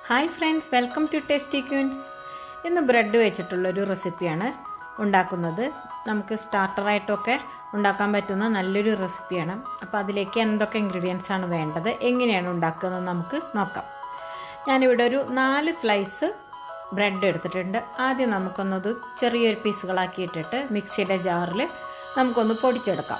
hi friends welcome to Tasty Queens ഇന്ന് bread വെച്ചിട്ടുള്ളൊരു റെസിപ്പിയാണ് ഉണ്ടാക്കുന്നത് നമുക്ക് സ്റ്റാർട്ടറായിട്ടൊക്കെ ഉണ്ടാക്കാൻ പറ്റുന്ന നല്ലൊരു റെസിപ്പിയാണ് അപ്പോൾ അതിലേക്ക് എന്തൊക്കെ ഇൻഗ്രീഡിയൻസ് ആണ് വേണ്ടത് എങ്ങനെയാണ് ഉണ്ടാക്കുന്നത് നമുക്ക് നോക്കാം ഞാനിവിടെ ഒരു നാല് സ്ലൈസ് ബ്രെഡ് എടുത്തിട്ടുണ്ട് ആദ്യം നമുക്കൊന്നത് ചെറിയൊരു പീസുകളാക്കിയിട്ടിട്ട് മിക്സിയുടെ ജാറിൽ നമുക്കൊന്ന് പൊടിച്ചെടുക്കാം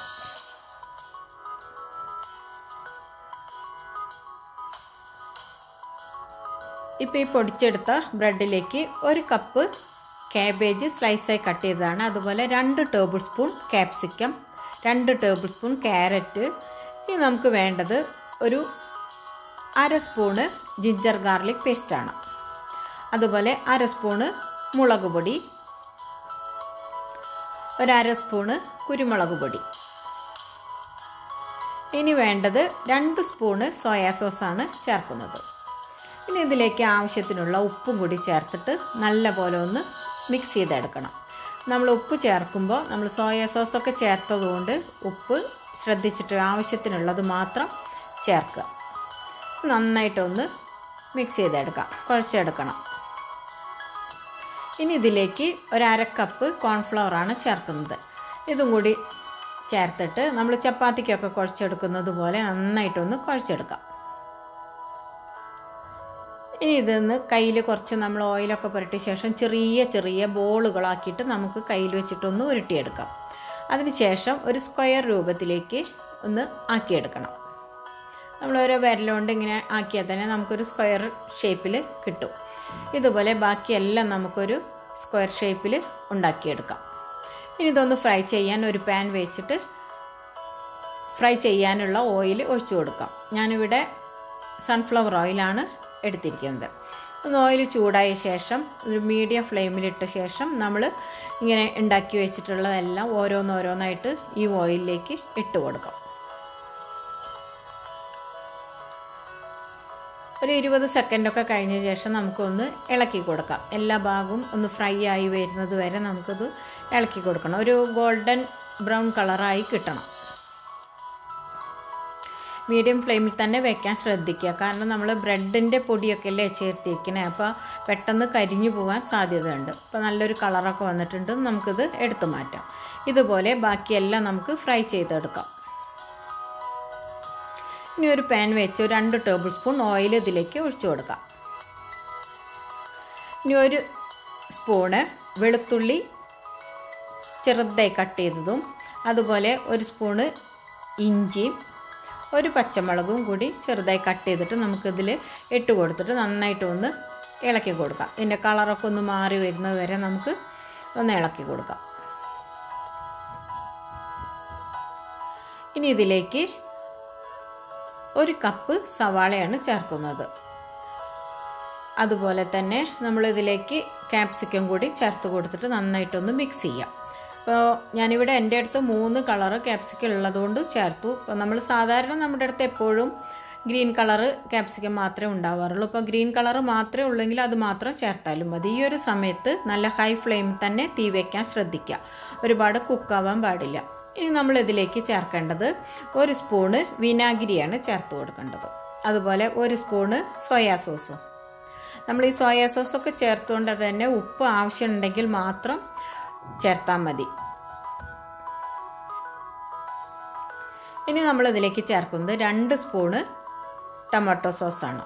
ഇപ്പോൾ ഈ പൊടിച്ചെടുത്ത ബ്രെഡിലേക്ക് ഒരു കപ്പ് കാബേജ് സ്ലൈസായി കട്ട് ചെയ്തതാണ് അതുപോലെ രണ്ട് ടേബിൾ സ്പൂൺ ക്യാപ്സിക്കം രണ്ട് ടേബിൾ സ്പൂൺ ക്യാരറ്റ് ഇനി നമുക്ക് വേണ്ടത് ഒരു അര സ്പൂണ് ജിഞ്ചർ ഗാർലിക് പേസ്റ്റാണ് അതുപോലെ അര സ്പൂണ് മുളക് പൊടി ഒരര സ്പൂണ് കുരുമുളക് പൊടി ഇനി വേണ്ടത് രണ്ട് സ്പൂണ് സോയാ സോസാണ് ചേർക്കുന്നത് ഇനി ഇതിലേക്ക് ആവശ്യത്തിനുള്ള ഉപ്പും കൂടി ചേർത്തിട്ട് നല്ല പോലെ ഒന്ന് മിക്സ് ചെയ്തെടുക്കണം നമ്മൾ ഉപ്പ് ചേർക്കുമ്പോൾ നമ്മൾ സോയ സോസൊക്കെ ചേർത്തതുകൊണ്ട് ഉപ്പ് ശ്രദ്ധിച്ചിട്ട് ആവശ്യത്തിനുള്ളത് മാത്രം ചേർക്കുക നന്നായിട്ടൊന്ന് മിക്സ് ചെയ്തെടുക്കാം കുഴച്ചെടുക്കണം ഇനി ഇതിലേക്ക് ഒരു അര കപ്പ് കോൺഫ്ലവറാണ് ചേർക്കുന്നത് ഇതും കൂടി ചേർത്തിട്ട് നമ്മൾ ചപ്പാത്തിക്കൊക്കെ കുഴച്ചെടുക്കുന്നത് പോലെ നന്നായിട്ടൊന്ന് കുഴച്ചെടുക്കാം ഇനി ഇതൊന്ന് കയ്യിൽ കുറച്ച് നമ്മൾ ഓയിലൊക്കെ പുരട്ടിയ ശേഷം ചെറിയ ചെറിയ ബോളുകളാക്കിയിട്ട് നമുക്ക് കയ്യിൽ വെച്ചിട്ടൊന്ന് ഉരുട്ടിയെടുക്കാം അതിനുശേഷം ഒരു സ്ക്വയർ രൂപത്തിലേക്ക് ഒന്ന് ആക്കിയെടുക്കണം നമ്മൾ ഓരോ വിരലുകൊണ്ട് ഇങ്ങനെ ആക്കിയാൽ തന്നെ നമുക്കൊരു സ്ക്വയർ ഷേപ്പിൽ കിട്ടും ഇതുപോലെ ബാക്കിയെല്ലാം നമുക്കൊരു സ്ക്വയർ ഷേപ്പിൽ ഉണ്ടാക്കിയെടുക്കാം ഇനി ഇതൊന്ന് ഫ്രൈ ചെയ്യാൻ ഒരു പാൻ വെച്ചിട്ട് ഫ്രൈ ചെയ്യാനുള്ള ഓയിൽ ഒഴിച്ചു കൊടുക്കാം ഞാനിവിടെ സൺഫ്ലവർ ഓയിലാണ് എടുത്തിരിക്കുന്നത് ഒന്ന് ഓയിൽ ചൂടായ ശേഷം ഒരു മീഡിയം ഫ്ലെയിമിലിട്ട ശേഷം നമ്മൾ ഇങ്ങനെ ഉണ്ടാക്കി വെച്ചിട്ടുള്ളതെല്ലാം ഓരോന്നോരോന്നായിട്ട് ഈ ഓയിലിലേക്ക് ഇട്ട് കൊടുക്കാം ഒരു ഇരുപത് സെക്കൻഡൊക്കെ കഴിഞ്ഞ ശേഷം നമുക്കൊന്ന് ഇളക്കി കൊടുക്കാം എല്ലാ ഭാഗവും ഒന്ന് ഫ്രൈ ആയി വരുന്നത് വരെ നമുക്കത് ഇളക്കി കൊടുക്കണം ഒരു ഗോൾഡൻ ബ്രൗൺ കളറായി കിട്ടണം മീഡിയം ഫ്ലെയിമിൽ തന്നെ വെക്കാൻ ശ്രദ്ധിക്കുക കാരണം നമ്മൾ ബ്രെഡിൻ്റെ പൊടിയൊക്കെ അല്ലേ ചേർത്തിരിക്കണേ അപ്പോൾ പെട്ടെന്ന് കരിഞ്ഞു പോകാൻ സാധ്യതയുണ്ട് അപ്പോൾ നല്ലൊരു കളറൊക്കെ വന്നിട്ടുണ്ട് നമുക്കിത് എടുത്തു മാറ്റാം ഇതുപോലെ ബാക്കിയെല്ലാം നമുക്ക് ഫ്രൈ ചെയ്തെടുക്കാം ഇനി ഒരു പാൻ വെച്ച് രണ്ട് ടേബിൾ സ്പൂൺ ഓയിൽ ഇതിലേക്ക് ഒഴിച്ചു കൊടുക്കാം ഇനി ഒരു സ്പൂണ് വെളുത്തുള്ളി ചെറുതായി കട്ട് ചെയ്തതും അതുപോലെ ഒരു സ്പൂണ് ഇഞ്ചിയും ഒരു പച്ചമുളകും കൂടി ചെറുതായി കട്ട് ചെയ്തിട്ട് നമുക്കിതിൽ ഇട്ട് കൊടുത്തിട്ട് നന്നായിട്ട് ഒന്ന് ഇളക്കി കൊടുക്കാം ഇതിൻ്റെ കളറൊക്കെ ഒന്ന് മാറി വരുന്നത് വരെ നമുക്ക് ഒന്ന് ഇളക്കി കൊടുക്കാം ഇനി ഇതിലേക്ക് ഒരു കപ്പ് സവാളയാണ് ചേർക്കുന്നത് അതുപോലെ തന്നെ നമ്മളിതിലേക്ക് ക്യാപ്സിക്കം കൂടി ചേർത്ത് കൊടുത്തിട്ട് നന്നായിട്ടൊന്ന് മിക്സ് ചെയ്യാം അപ്പോൾ ഞാനിവിടെ എൻ്റെ അടുത്ത് മൂന്ന് കളറ് ക്യാപ്സിക്കം ഉള്ളതുകൊണ്ട് ചേർത്തു അപ്പോൾ നമ്മൾ സാധാരണ നമ്മുടെ അടുത്ത് എപ്പോഴും ഗ്രീൻ കളറ് ക്യാപ്സിക്കം മാത്രമേ ഉണ്ടാവാറുള്ളൂ അപ്പോൾ ഗ്രീൻ കളറ് മാത്രമേ ഉള്ളെങ്കിൽ അത് മാത്രം ചേർത്താലും മതി ഈ ഒരു സമയത്ത് നല്ല ഹൈ ഫ്ലെയിമിൽ തന്നെ തീ വയ്ക്കാൻ ശ്രദ്ധിക്കുക ഒരുപാട് കുക്കാവാൻ പാടില്ല ഇനി നമ്മൾ ഇതിലേക്ക് ചേർക്കേണ്ടത് ഒരു സ്പൂണ് വിനാഗിരിയാണ് ചേർത്ത് കൊടുക്കേണ്ടത് അതുപോലെ ഒരു സ്പൂണ് സോയാ സോസും നമ്മൾ ഈ സോയാ സോസൊക്കെ ചേർത്തുകൊണ്ട് തന്നെ ഉപ്പ് ആവശ്യമുണ്ടെങ്കിൽ മാത്രം ചേർത്താൽ മതി ഇനി നമ്മൾ ഇതിലേക്ക് ചേർക്കുന്നത് രണ്ട് സ്പൂണ് ടൊമാറ്റോ സോസാണ്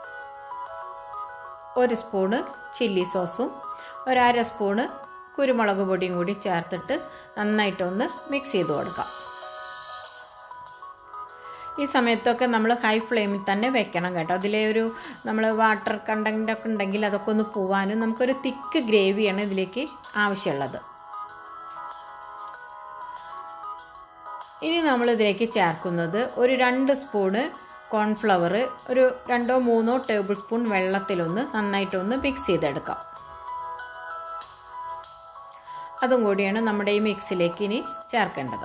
ഒരു സ്പൂണ് ചില്ലി സോസും ഒരര സ്പൂണ് കുരുമുളക് പൊടിയും കൂടി ചേർത്തിട്ട് നന്നായിട്ടൊന്ന് മിക്സ് ചെയ്ത് കൊടുക്കാം ഈ സമയത്തൊക്കെ നമ്മൾ ഹൈ ഫ്ലെയിമിൽ തന്നെ വെക്കണം കേട്ടോ അതിലെ ഒരു നമ്മൾ വാട്ടർ കണ്ടൻ്റ് ഒക്കെ ഉണ്ടെങ്കിൽ അതൊക്കെ ഒന്ന് പോവാനും നമുക്കൊരു തിക്ക് ഗ്രേവിയാണ് ഇതിലേക്ക് ആവശ്യമുള്ളത് ഇനി നമ്മൾ ഇതിലേക്ക് ചേർക്കുന്നത് ഒരു രണ്ട് സ്പൂണ് കോൺഫ്ലവർ ഒരു രണ്ടോ മൂന്നോ ടേബിൾ സ്പൂൺ വെള്ളത്തിലൊന്ന് നന്നായിട്ടൊന്ന് മിക്സ് ചെയ്തെടുക്കാം അതും കൂടിയാണ് നമ്മുടെ ഈ മിക്സിലേക്ക് ഇനി ചേർക്കേണ്ടത്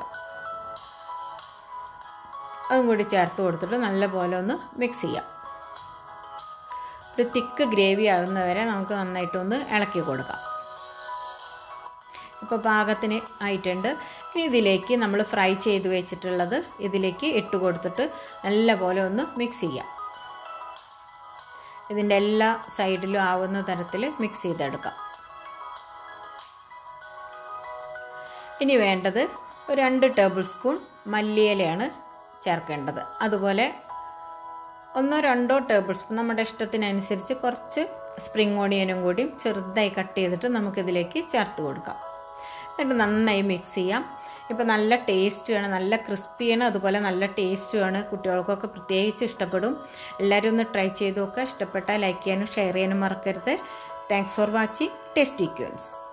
അതും കൂടി ചേർത്ത് കൊടുത്തിട്ട് നല്ലപോലെ ഒന്ന് മിക്സ് ചെയ്യാം ഒരു തിക്ക് ഗ്രേവി ആകുന്നവരെ നമുക്ക് നന്നായിട്ടൊന്ന് ഇളക്കി കൊടുക്കാം ഇപ്പോൾ പാകത്തിന് ആയിട്ടുണ്ട് ഇനി ഇതിലേക്ക് നമ്മൾ ഫ്രൈ ചെയ്ത് വെച്ചിട്ടുള്ളത് ഇതിലേക്ക് ഇട്ട് കൊടുത്തിട്ട് നല്ലപോലെ ഒന്ന് മിക്സ് ചെയ്യാം ഇതിൻ്റെ എല്ലാ സൈഡിലും ആവുന്ന തരത്തിൽ മിക്സ് ചെയ്തെടുക്കാം ഇനി വേണ്ടത് ഒരു രണ്ട് ടേബിൾ സ്പൂൺ മല്ലിയിലയാണ് ചേർക്കേണ്ടത് അതുപോലെ ഒന്നോ രണ്ടോ ടേബിൾ സ്പൂൺ നമ്മുടെ ഇഷ്ടത്തിനനുസരിച്ച് കുറച്ച് സ്പ്രിംഗ് ഓണിയനും കൂടി ചെറുതായി കട്ട് ചെയ്തിട്ട് നമുക്കിതിലേക്ക് ചേർത്ത് കൊടുക്കാം എന്നിട്ട് നന്നായി മിക്സ് ചെയ്യാം ഇപ്പോൾ നല്ല ടേസ്റ്റുമാണ് നല്ല ക്രിസ്പിയാണ് അതുപോലെ നല്ല ടേസ്റ്റുമാണ് കുട്ടികൾക്കൊക്കെ പ്രത്യേകിച്ച് ഇഷ്ടപ്പെടും എല്ലാവരും ഒന്ന് ട്രൈ ചെയ്ത് നോക്കുക ഇഷ്ടപ്പെട്ടാൽ ലൈക്ക് ചെയ്യാനും ഷെയർ ചെയ്യാനും മറക്കരുത് thanks for watching Tasty Queens